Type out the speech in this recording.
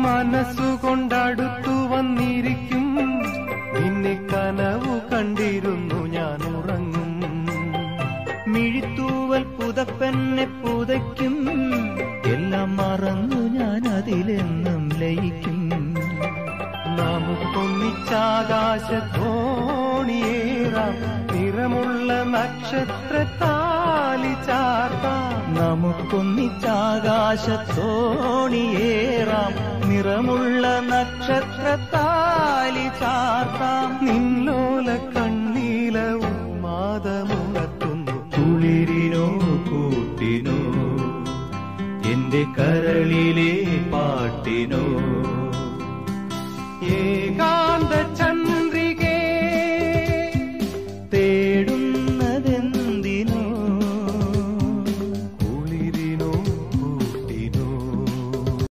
മനസ്സുകൊണ്ടടുത്തു വന്നിരിക്കും നിന്നെ കനവു കണ്ടിരുന്നു ഞാൻ ഉറങ്ങും മിഴിത്തൂവൽ പുതപ്പെന്നെ പുതയ്ക്കും എല്ലാം മറന്നു ഞാൻ അതിലെന്നും ലയിക്കും നമുക്കൊന്നിച്ചാകാശത്തോണിയേറാം നിറമുള്ള നക്ഷത്രത്താലി ചാർത്താം നമുക്കൊന്നിച്ചാകാശത്തോണിയേറാം നിറമുള്ള നക്ഷത്രത്താലി ചാർത്താം നിന്നോല കണ്ണീല ഉന്മാദമുണർത്തുന്നു കുളിരിനോ കൂട്ടിനോ എന്റെ കരളിലെ പാട്ടിനോ